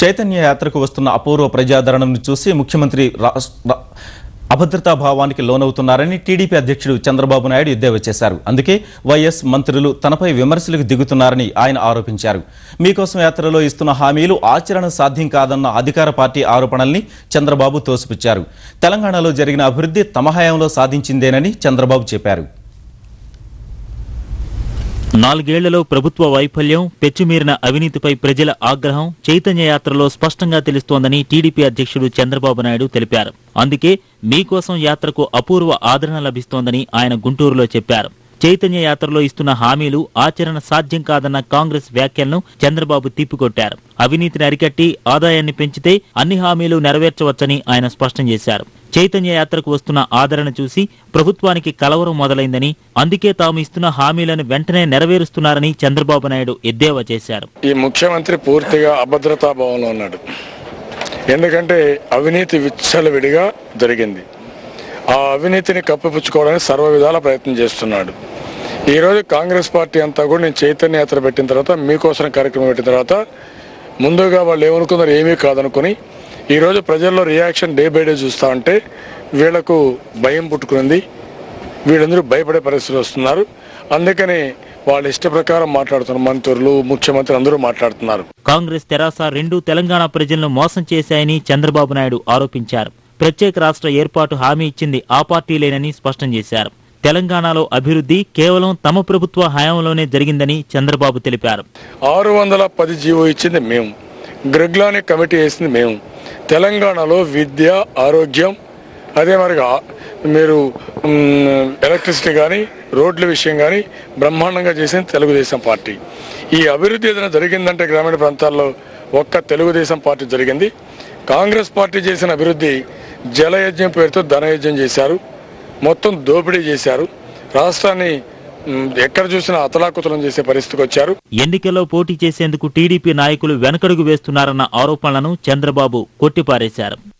చైతన్య యాత్రకు వస్తున్న అపూర్వ ప్రజాదరణను చూసి ముఖ్యమంత్రి రాస్- రా- అభద్రతా భావానికి లోనవుతున్నారని టీడీపీ అధ్యక్షుడు చంద్రబాబు నాయుడు ఎద్దేవా చేశారు అందుకే వైఎస్ మంత్రులు తనపై విమర్శలకు దిగుతున్నారని ఆయన ఆరోపించారు మీకోసం యాత్రలో ఇస్తున్న హామీలు ఆచరణ సాధ్యం కాదన్న అధికార పార్టీ ఆరోపణల్ని చంద్రబాబు తోసిపుచ్చారు తెలంగాణలో జరిగిన అభివృద్ధి తమ హయాంలో సాధించిందేనని చంద్రబాబు చెప్పారు నాలుగేళ్లలో ప్రభుత్వ వైఫల్యం పెచ్చుమీరిన అవినీతిపై ప్రజల ఆగ్రహం చైతన్య యాత్రలో స్పష్టంగా తెలుస్తోందని టీడీపీ అధ్యక్షుడు చంద్రబాబు నాయుడు తెలిపారు అందుకే మీకోసం యాత్రకు అపూర్వ ఆదరణ లభిస్తోందని ఆయన గుంటూరులో చెప్పారు చైతన్య యాత్రలో ఇస్తున్న హామీలు ఆచరణ సాధ్యం కాదన్న కాంగ్రెస్ వ్యాఖ్యలను చంద్రబాబు తిప్పికొట్టారు అవినీతిని అరికట్టి ఆదాయాన్ని పెంచితే అన్ని హామీలు నెరవేర్చవచ్చని ఆయన స్పష్టం చేశారు చైతన్య యాత్రకు వస్తున్న ఆదరణ చూసి ప్రభుత్వానికి కలవరం మొదలైందని అందుకే తాము ఇస్తున్న హామీలను వెంటనే నెరవేరుస్తున్నారని చంద్రబాబు నాయుడు ఎద్దేవా చేశారు ఈ ముఖ్యమంత్రి పూర్తిగా అభద్రతా భావంలో ఉన్నాడు ఎందుకంటే అవినీతి విచ్చలవిడిగా జరిగింది ఆ అవినీతిని కప్పిపుచ్చుకోవడానికి సర్వ విధాల ప్రయత్నం చేస్తున్నాడు ఈరోజు కాంగ్రెస్ పార్టీ అంతా కూడా నేను చైతన్య యాత్ర పెట్టిన తర్వాత మీకోసం కార్యక్రమం పెట్టిన తర్వాత ముందుగా వాళ్ళు ఏమనుకున్నారు ఏమీ కాదనుకుని ఈరోజు ప్రజల్లో రియాక్షన్ డే బై డే చూస్తా ఉంటే వీళ్లకు భయం పుట్టుకుంది వీళ్ళందరూ భయపడే పరిస్థితులు వస్తున్నారు అందుకని వాళ్ళ ఇష్ట ప్రకారం మాట్లాడుతున్నారు మంత్రులు ముఖ్యమంత్రి అందరూ మాట్లాడుతున్నారు కాంగ్రెస్ తెరాస రెండు తెలంగాణ ప్రజలను మోసం చేశాయని చంద్రబాబు నాయుడు ఆరోపించారు ప్రత్యేక రాష్ట్ర ఏర్పాటు హామీ ఇచ్చింది ఆ పార్టీలేనని స్పష్టం చేశారు తెలంగాణలో అభివృద్ధి కేవలం తమ ప్రభుత్వ హయాంలోనే జరిగిందని చంద్రబాబు తెలిపారు ఆరు వందల పది జీవో ఇచ్చింది మేము గ్రెగ్లాని కమిటీ వేసింది మేము తెలంగాణలో విద్య ఆరోగ్యం అదే మరిగా మీరు మ్, ఎలక్ట్రిసిటీ కానీ రోడ్ల విషయం కానీ బ్రహ్మాండంగా చేసింది తెలుగుదేశం పార్టీ ఈ అభివృద్ధి ఏదైనా జరిగిందంటే గ్రామీణ ప్రాంతాల్లో ఒక్క తెలుగుదేశం పార్టీ జరిగింది కాంగ్రెస్ పార్టీ చేసిన అభివృద్ధి జలయజ్ఞం పేరుతో ధనయజ్ఞం చేశారు మొత్తం దోపిడీ చేశారు రాష్ట్రాన్ని మ్, ఎక్కడ చూసినా అతలాకుతలం చేసే పరిస్థితికి వచ్చారు ఎన్నికల్లో పోటీ చేసేందుకు టీడీపీ నాయకులు వెనకడుగు వేస్తున్నారన్న ఆరోపణలను చంద్రబాబు కొట్టిపారేశారు